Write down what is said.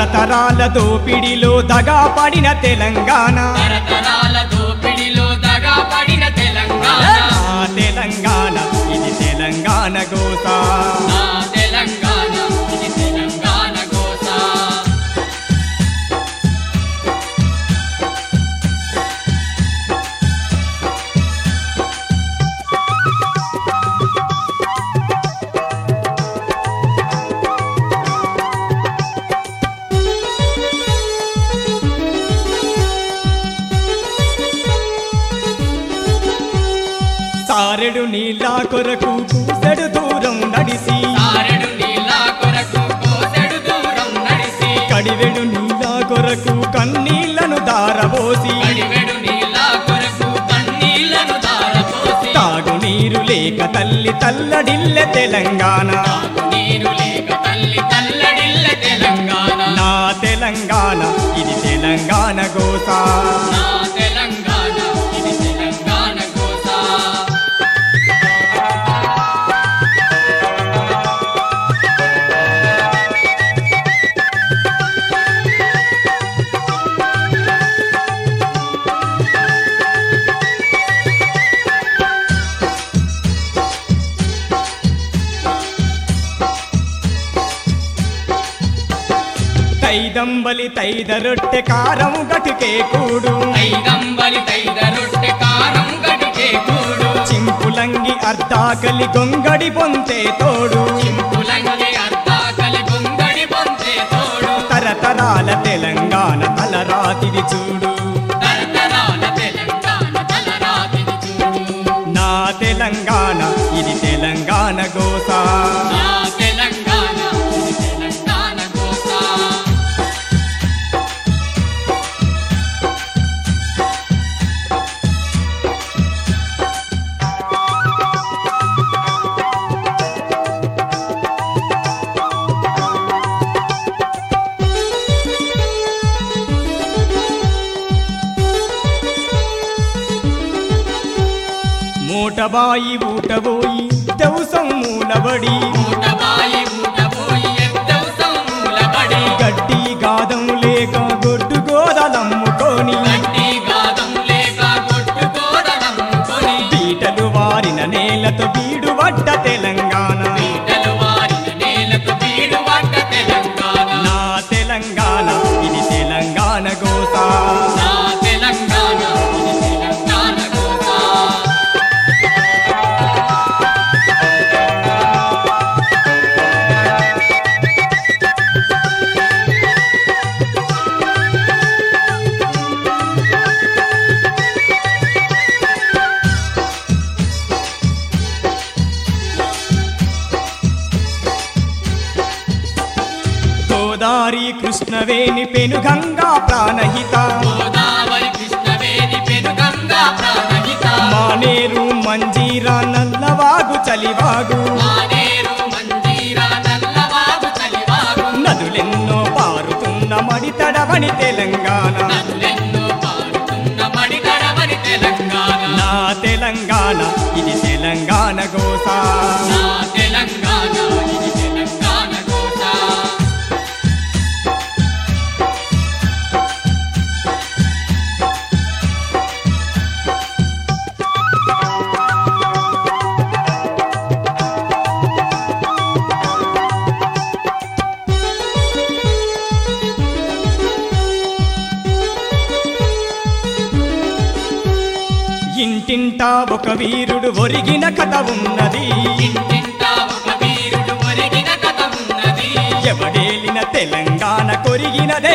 తరతరాల దోపిడిలో దగా పడిన తెలంగాణ తరతరాల దోపిడిలో దగా పడిన తెలంగాణ నా తెలంగాణ ఇది తెలంగాణ గోస నా తెలంగాణ ఇది తెలంగాణ గోస సారెడు నీళ్ళ కొరకు కూసెడు దూరం నడిసి ఆరెడు నీళ్ళ కొరకు కోసెడు దూరం నడిసి కడివెడు నీళ్ళ కొరకు కన్నీళ్లను దారబోసి కడివెడు నీళ్ళ కొరకు కన్నీళ్లను దారపోసి తాగునీరు లేక తల్లి తల్లడిల్లె తెలంగాణ నీరు లేక తల్లి తల్లడిల్ల తెలంగాణ నా తెలంగాణ ఇది తెలంగాణ గోస నా తెలంగాణ ఇది తెలంగాణ గోస తైదంబలి తైద రొట్టె కారం గటుకే కూడు ఐదంబలి తైద రొట్టె కారం గడికే కూడు చింపులంగి అర్ధాకలి గొంగడి పొంతే తోడు చింపులంగి అర్ధాకలి గుంగడి పొందే తోడు తరతరాల తెలంగాణ తలరాతిది చూడు తరతరాల తెలంగాణ తలరాతిని చూడు నా తెలంగాణ ఇది తెలంగాణ గోస నా తెలంగాణ ఇది తెలంగాణ గోస మూటబాయి ఊటబోయి దౌసం మూలబడి మూటబాయి మూటబోయి ఎద్దవసం మూలబడి గడ్డి గాదం లేక గొడ్డు గోదలమ్ముకొని గడ్డి గాదం లేక గొడ్డు గోడలమ్ముకొని పీటలు వారిన నేలతో బీడు పడ్డ తెలంగాణ పీటలు వారిన నేలకు బీడు పడ్డ తెలంగాణ నా తెలంగాణ ఇది తెలంగాణ గోస నా తెలంగాణ ఇది తెలంగాణ గోస గోదారి కృష్ణవేణి పెనుగంగా ప్రాణహిత గోదావరి కృష్ణవేణి పెనుగంగా ప్రాణహిత మానేరు మంజీరా నల్లవాగు చలివాగు మానేరు మంజీరా నల్లవాగు చలివాగు నదులెన్నో పారుతున్న మడితడవని తెలంగాణ నదులెన్నో పారుతున్న మడిగడవని తెలంగాణ నా తెలంగాణ ఇది తెలంగాణ గోస నా తెలంగాణ ఇది తెలంగాణ గోస ఇంటింటా ఒక వీరుడు ఒరిగిన కథ ఉన్నది ఇంటింటా ఒక వీరుడు ఒరిగిన కథ ఉన్నది ఎవడేలిన తెలంగాణ కొరిగినదే